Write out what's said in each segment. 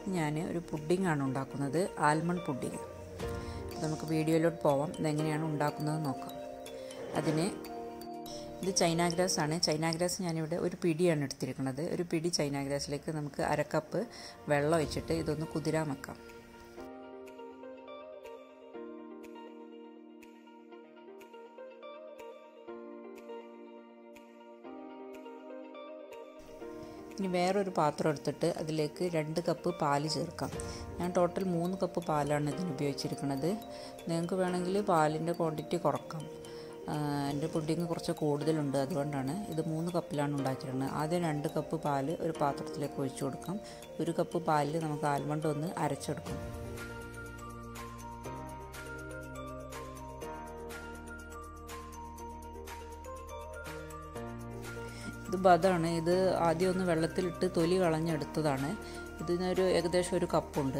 ഞാൻ ഒരു പുഡിങ്ങാണ് ഉണ്ടാക്കുന്നത് ആൽമണ്ട് പുഡിങ് നമുക്ക് വീഡിയോയിലോട്ട് പോവാം ഇതെങ്ങനെയാണ് ഉണ്ടാക്കുന്നത് നോക്കാം അതിന് ഇത് ചൈന ഗ്രാസ് ആണ് ചൈന ഗ്രാസ് ഞാനിവിടെ ഒരു പിടിയാണ് എടുത്തിരിക്കുന്നത് ഒരു പിടി ചൈന ഗ്രാസിലേക്ക് നമുക്ക് അരക്കപ്പ് വെള്ളം ഒഴിച്ചിട്ട് ഇതൊന്ന് കുതിരാൻ വെക്കാം ഇനി വേറൊരു പാത്രം എടുത്തിട്ട് അതിലേക്ക് രണ്ട് കപ്പ് പാല് ചേർക്കാം ഞാൻ ടോട്ടൽ മൂന്ന് കപ്പ് പാലാണ് ഇതിന് ഉപയോഗിച്ചിരിക്കുന്നത് നിങ്ങൾക്ക് വേണമെങ്കിൽ പാലിൻ്റെ ക്വാണ്ടിറ്റി കുറക്കാം എൻ്റെ പുഡിങ് കുറച്ച് കൂടുതലുണ്ട് അതുകൊണ്ടാണ് ഇത് മൂന്ന് കപ്പിലാണ് ഉണ്ടാക്കിയിരുന്നത് ആദ്യം രണ്ട് കപ്പ് പാല് ഒരു പാത്രത്തിലേക്ക് ഒഴിച്ചു കൊടുക്കാം ഒരു കപ്പ് പാലിൽ നമുക്ക് ആൽമണ്ട് ഒന്ന് അരച്ചെടുക്കാം ഇത് ബദാണ് ഇത് ആദ്യം ഒന്ന് വെള്ളത്തിലിട്ട് തൊലി കളഞ്ഞെടുത്തതാണ് ഇതിനൊരു ഏകദേശം ഒരു കപ്പുണ്ട്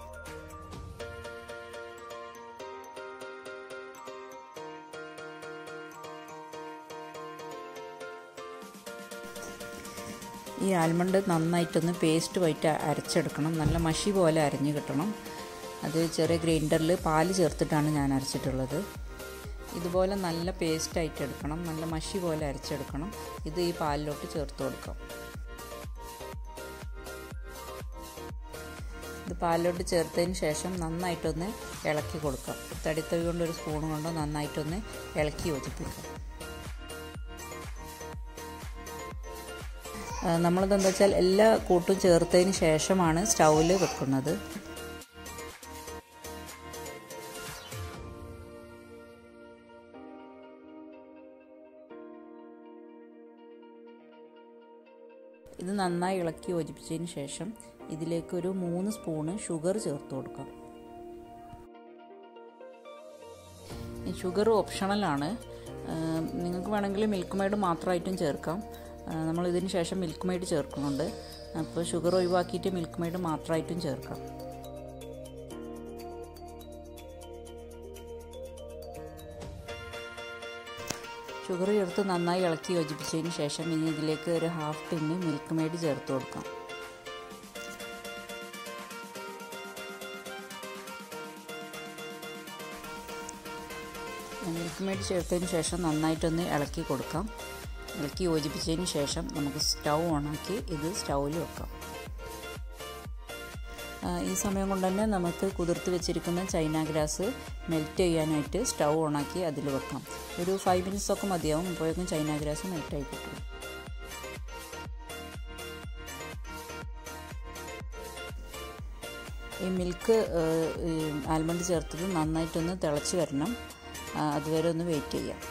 ഈ ആൽമണ്ട് നന്നായിട്ടൊന്ന് പേസ്റ്റ് വൈറ്റ് അരച്ചെടുക്കണം നല്ല മഷി പോലെ അരഞ്ഞു കിട്ടണം അത് ചെറിയ ഗ്രൈൻഡറിൽ പാല് ചേർത്തിട്ടാണ് ഞാൻ അരച്ചിട്ടുള്ളത് ഇതുപോലെ നല്ല പേസ്റ്റായിട്ട് എടുക്കണം നല്ല മഷി പോലെ അരച്ചെടുക്കണം ഇത് ഈ പാലിലോട്ട് ചേർത്ത് കൊടുക്കാം ഇത് പാലിലോട്ട് ചേർത്തതിന് ശേഷം നന്നായിട്ടൊന്ന് ഇളക്കി കൊടുക്കാം തടിത്തവി കൊണ്ട് ഒരു സ്പൂൺ കൊണ്ട് നന്നായിട്ടൊന്ന് ഇളക്കി യോജിപ്പിക്കാം നമ്മളിതെന്താ വെച്ചാൽ എല്ലാ കൂട്ടും ചേർത്തതിന് ശേഷമാണ് സ്റ്റൗവിൽ വെക്കുന്നത് ഇത് നന്നായി ഇളക്കി യോജിപ്പിച്ചതിന് ശേഷം ഇതിലേക്ക് ഒരു മൂന്ന് സ്പൂണ് ഷുഗർ ചേർത്ത് കൊടുക്കാം ഈ ഷുഗർ ഓപ്ഷണലാണ് നിങ്ങൾക്ക് വേണമെങ്കിൽ മിൽക്ക് മെയ്ഡ് മാത്രമായിട്ടും ചേർക്കാം നമ്മൾ ഇതിന് ശേഷം മിൽക്ക് മെയ്ഡ് ചേർക്കുന്നുണ്ട് അപ്പോൾ ഷുഗർ ഒഴിവാക്കിയിട്ട് മിൽക്ക് മെയ്ഡ് മാത്രമായിട്ടും ചേർക്കാം ഷുഗർ ചേർത്ത് നന്നായി ഇളക്കി യോജിപ്പിച്ചതിന് ശേഷം ഇനി ഇതിലേക്ക് ഒരു ഹാഫ് ടിന്ന് മിൽക്ക് മെയ്ഡ് ചേർത്ത് കൊടുക്കാം മിൽക്ക് മെയ്ഡ് ചേർത്തതിന് ശേഷം നന്നായിട്ടൊന്ന് ഇളക്കി കൊടുക്കാം ഇളക്കി യോജിപ്പിച്ചതിന് ശേഷം നമുക്ക് സ്റ്റൗ ഓണാക്കി ഇത് സ്റ്റൗവിൽ വെക്കാം ഈ സമയം കൊണ്ട് തന്നെ നമുക്ക് കുതിർത്ത് വെച്ചിരിക്കുന്ന ചൈന ഗ്രാസ് മെൽറ്റ് ചെയ്യാനായിട്ട് സ്റ്റൗ ഓണാക്കി അതിൽ വെക്കാം ഒരു ഫൈവ് മിനിറ്റ്സ് ഒക്കെ മതിയാവും അപ്പോഴേക്കും ചൈന ഗ്രാസ് മെൽറ്റായി കിട്ടും ഈ മിൽക്ക് ആൽമണ്ട് ചേർത്തത് നന്നായിട്ടൊന്ന് തിളച്ച് വരണം അതുവരെ ഒന്ന് വെയിറ്റ് ചെയ്യാം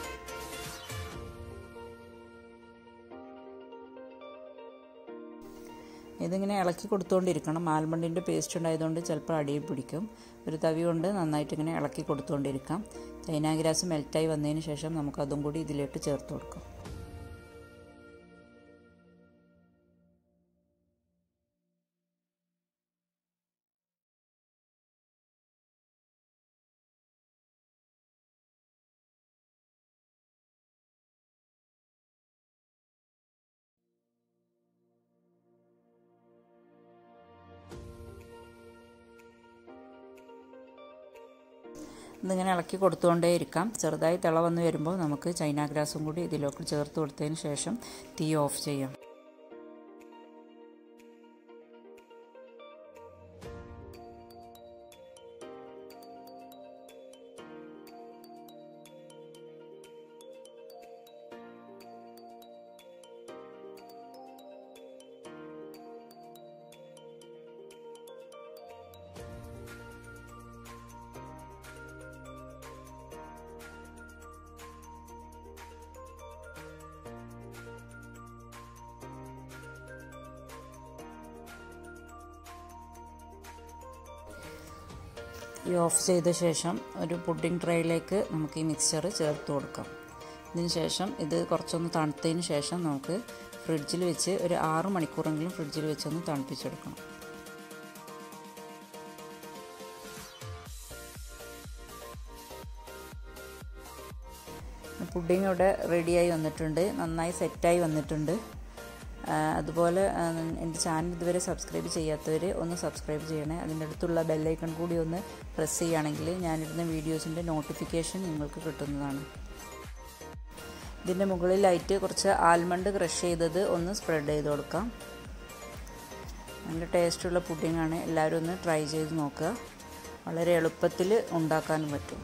ഇതിങ്ങനെ ഇളക്കി കൊടുത്തുകൊണ്ടിരിക്കണം ആൽമണ്ടിൻ്റെ പേസ്റ്റ് ഉണ്ടായതുകൊണ്ട് ചിലപ്പോൾ അടിയിൽ പിടിക്കും ഒരു തവി കൊണ്ട് നന്നായിട്ട് ഇങ്ങനെ ഇളക്കി കൊടുത്തുകൊണ്ടിരിക്കാം ചൈന ഗ്രാസ് മെൽറ്റായി വന്നതിന് ശേഷം നമുക്ക് അതും കൂടി ഇതിലോട്ട് ചേർത്ത് കൊടുക്കാം ഇതിങ്ങനെ ഇളക്കി കൊടുത്തുകൊണ്ടേ ഇരിക്കാം ചെറുതായി തിള വന്ന് വരുമ്പോൾ നമുക്ക് ചൈന ഗ്രാസും കൂടി ഇതിലേക്ക് ചേർത്ത് കൊടുത്തതിന് ശേഷം തീ ഓഫ് ചെയ്യാം ഈ ഓഫ് ചെയ്ത ശേഷം ഒരു പുഡിംഗ് ട്രേയിലേക്ക് നമുക്ക് ഈ മിക്സ്ചർ ചേർത്ത് കൊടുക്കാം ഇതിന് ശേഷം ഇത് കുറച്ചൊന്ന് തണുത്തതിന് ശേഷം നമുക്ക് ഫ്രിഡ്ജിൽ വെച്ച് ഒരു ആറ് മണിക്കൂറെങ്കിലും ഫ്രിഡ്ജിൽ വെച്ചൊന്ന് തണുപ്പിച്ചെടുക്കണം പുഡിംഗ് ഇവിടെ റെഡിയായി വന്നിട്ടുണ്ട് നന്നായി സെറ്റായി വന്നിട്ടുണ്ട് അതുപോലെ എൻ്റെ ചാനൽ ഇതുവരെ സബ്സ്ക്രൈബ് ചെയ്യാത്തവർ ഒന്ന് സബ്സ്ക്രൈബ് ചെയ്യണേ അതിൻ്റെ അടുത്തുള്ള ബെല്ലൈക്കൺ കൂടി ഒന്ന് പ്രസ് ചെയ്യുകയാണെങ്കിൽ ഞാനിടുന്ന വീഡിയോസിൻ്റെ നോട്ടിഫിക്കേഷൻ നിങ്ങൾക്ക് കിട്ടുന്നതാണ് ഇതിൻ്റെ മുകളിലായിട്ട് കുറച്ച് ആൽമണ്ട് ക്രഷ് ചെയ്തത് ഒന്ന് സ്പ്രെഡ് ചെയ്ത് കൊടുക്കാം നല്ല ടേസ്റ്റുള്ള പുഡിങ്ങാണ് എല്ലാവരും ഒന്ന് ട്രൈ ചെയ്ത് നോക്കുക വളരെ എളുപ്പത്തിൽ ഉണ്ടാക്കാനും പറ്റും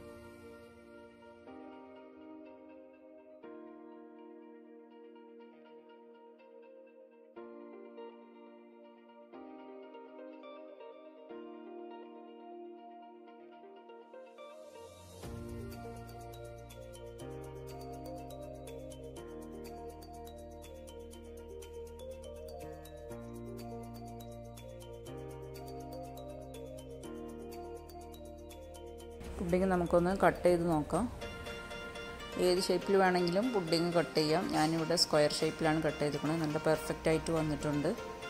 പുഡിങ് നമുക്കൊന്ന് കട്ട് ചെയ്ത് നോക്കാം ഏത് ഷേപ്പിൽ വേണമെങ്കിലും പുഡിങ് കട്ട് ചെയ്യാം ഞാനിവിടെ സ്ക്വയർ ഷേപ്പിലാണ് കട്ട് ചെയ്തിരിക്കുന്നത് നല്ല പെർഫെക്റ്റ് ആയിട്ട് വന്നിട്ടുണ്ട്